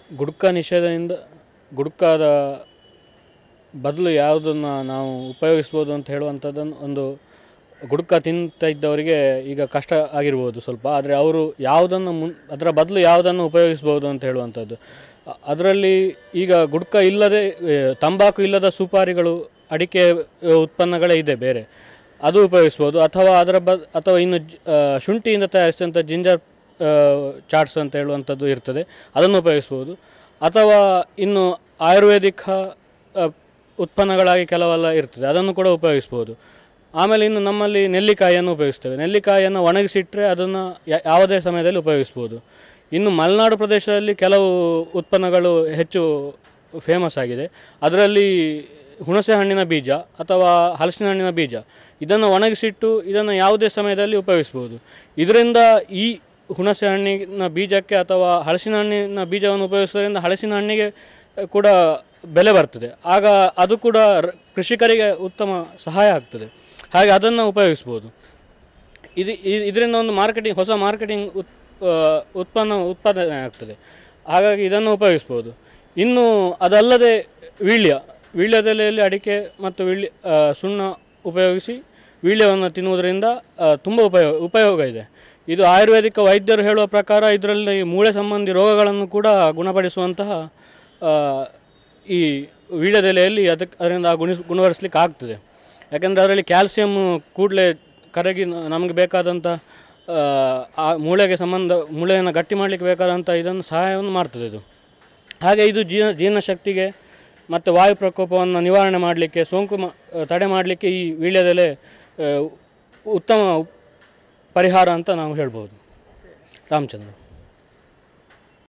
ಗುಡ್ಕ ನಿಷೇಧದಿಂದ ಗುಡ್ಕಾದ ಬದಲು ಯಾವುದನ್ನು ನಾವು ಉಪಯೋಗಿಸ್ಬೋದು ಅಂತ ಹೇಳುವಂಥದ್ದನ್ನು ಒಂದು ಗುಡ್ಕ ತಿಂತ ಇದ್ದವರಿಗೆ ಈಗ ಕಷ್ಟ ಆಗಿರ್ಬೋದು ಸ್ವಲ್ಪ ಆದರೆ ಅವರು ಯಾವುದನ್ನು ಮುನ್ ಅದರ ಬದಲು ಯಾವುದನ್ನು ಉಪಯೋಗಿಸ್ಬೋದು ಅಂತ ಹೇಳುವಂಥದ್ದು ಅ- ಅದರಲ್ಲಿ ಈಗ ಗುಡ್ಕ ಇಲ್ಲದೆ ಏ, ತಂಬಾಕು ಇಲ್ಲದ ಸುಪಾರಿಗಳು ಅಡಿಕೆ ಆ, ಉತ್ಪನ್ನಗಳೇ ಇದೆ ಬೇರೆ ಅದು ಉಪಯೋಗಿಸ್ಬೋದು ಅಥವಾ ಅದರ ಬದ್ ಅಥವಾ ಇನ್ನು ಜ್- ಆ, ಶುಂಠಿಯಿಂದ ತಯಾರಿಸಿದಂಥ ಜಿಂಜರ್ ಚಾಟ್ಸ್ ಅಂತ ಹೇಳುವಂಥದ್ದು ಇರ್ತದೆ ಅದನ್ನು ಉಪಯೋಗಿಸ್ಬೋದು ಅಥವಾ ಇನ್ನು ಆಯುರ್ವೇದಿಕ ಆ, ಉತ್ಪನ್ನಗಳಾಗಿ ಕೆಲವೆಲ್ಲ ಇರ್ತದೆ ಅದನ್ನು ಕೂಡ ಉಪಯೋಗಿಸ್ಬೋದು ಆಮೇಲೆ ಇನ್ನು ನಮ್ಮಲ್ಲಿ ನೆಲ್ಲಿಕಾಯಿಯನ್ನು ಉಪಯೋಗಿಸ್ತೇವೆ ನೆಲ್ಲಿಕಾಯಿಯನ್ನು ಒಣಗಿಸಿಟ್ಟರೆ ಅದನ್ನು ಯಾ- ಯಾವುದೇ ಸಮಯದಲ್ಲಿ ಉಪಯೋಗಿಸ್ಬೋದು ಇನ್ನು ಮಲೆನಾಡು ಪ್ರದೇಶದಲ್ಲಿ ಕೆಲವು ಉತ್ಪನ್ನಗಳು ಹೆಚ್ಚು ಫೇಮಸ್ ಆಗಿದೆ ಅದರಲ್ಲಿ ಹುಣಸೆ ಹಣ್ಣಿನ ಬೀಜ ಅಥವಾ ಹಲಸಿನ ಹಣ್ಣಿನ ಬೀಜ ಇದನ್ನು ಒಣಗಿಸಿಟ್ಟು ಇದನ್ನು ಯಾವುದೇ ಸಮಯದಲ್ಲಿ ಉಪಯೋಗಿಸ್ಬೋದು ಇದರಿಂದ ಈ ಹುಣಸೆ ಹಣ್ಣಿನ ಬೀಜಕ್ಕೆ ಅಥವಾ ಹಲಸಿನ ಹಣ್ಣಿನ ಬೀಜವನ್ನು ಉಪಯೋಗಿಸೋದ್ರಿಂದ ಹಲಸಿನ ಹಣ್ಣಿಗೆ ಕೂಡ ಬೆಲೆ ಬರ್ತದೆ ಆಗ ಅದು ಕೂಡ ರ- ಕೃಷಿಕರಿಗೆ ಉತ್ತಮ ಸಹಾಯ ಆಗ್ತದೆ ಹಾಗೆ ಅದನ್ನು ಉಪಯೋಗಿಸ್ಬೋದು ಇದು ಇ- ಇದರಿಂದ ಒಂದು ಮಾರ್ಕೆಟಿಂಗ್ ಹೊಸ ಮಾರ್ಕೆಟಿಂಗ್ ಉತ್ ಆ, ಉತ್ಪನ್ನ ಉತ್ಪಾದನೆ ಆಗ್ತದೆ ಹಾಗಾಗಿ ಇದನ್ನು ಉಪಯೋಗಿಸ್ಬೋದು ಇನ್ನು ಅದಲ್ಲದೆ ವೀಳ್ಯ ವೀಳ್ಯದೆಲೆಯಲ್ಲಿ ಅಡಿಕೆ ಮತ್ತು ವೀಳ್ಯ ಆ, ಸುಣ್ಣ ಉಪಯೋಗಿಸಿ ವೀಳ್ಯವನ್ನು ತಿನ್ನುವುದರಿಂದ ತುಂಬ ಉಪಯೋಗ ಉಪಯೋಗ ಇದೆ ಇದು ಆಯುರ್ವೇದಿಕ ವೈದ್ಯರು ಹೇಳುವ ಪ್ರಕಾರ ಇದರಲ್ಲಿ ಮೂಳೆ ಸಂಬಂಧಿ ರೋಗಗಳನ್ನು ಕೂಡ ಗುಣಪಡಿಸುವಂತಹ ಆ, ಈ ವೀಳ್ಯದೆಲೆಯಲ್ಲಿ ಅದಕ್ಕೆ ಅದರಿಂದ ಗುಣಿಸ್ ಗುಣಪಡಿಸ್ಲಿಕ್ಕೆ ಆಗ್ತದೆ ಯಾಕಂದರೆ ಅದರಲ್ಲಿ ಕ್ಯಾಲ್ಸಿಯಂ ಕೂಡಲೇ ಕರಗಿ ನ- ನಮಗೆ ಬೇಕಾದಂಥ ಆ, ಆ ಮೂಳೆಗೆ ಸಂಬಂಧ ಮೂಳೆಯನ್ನು ಗಟ್ಟಿ ಮಾಡಲಿಕ್ಕೆ ಬೇಕಾದಂಥ ಇದನ್ನು ಸಹಾಯವನ್ನು ಮಾಡ್ತದೆ ಇದು ಹಾಗೆ ಇದು ಜೀರ್ಣ ಜೀರ್ಣಶಕ್ತಿಗೆ ಮತ್ತು ವಾಯು ಪ್ರಕೋಪವನ್ನು ನಿವಾರಣೆ ಮಾಡಲಿಕ್ಕೆ ಸೋಂಕು ಮ ತಡೆ ಮಾಡಲಿಕ್ಕೆ ಈ ವೀಳ್ಯದೆಲೆ ಆ, ಉತ್ತಮ ಪರಿಹಾರ ಅಂತ ನಾವು ಹೇಳ್ಬೋದು ರಾಮಚಂದ್ರ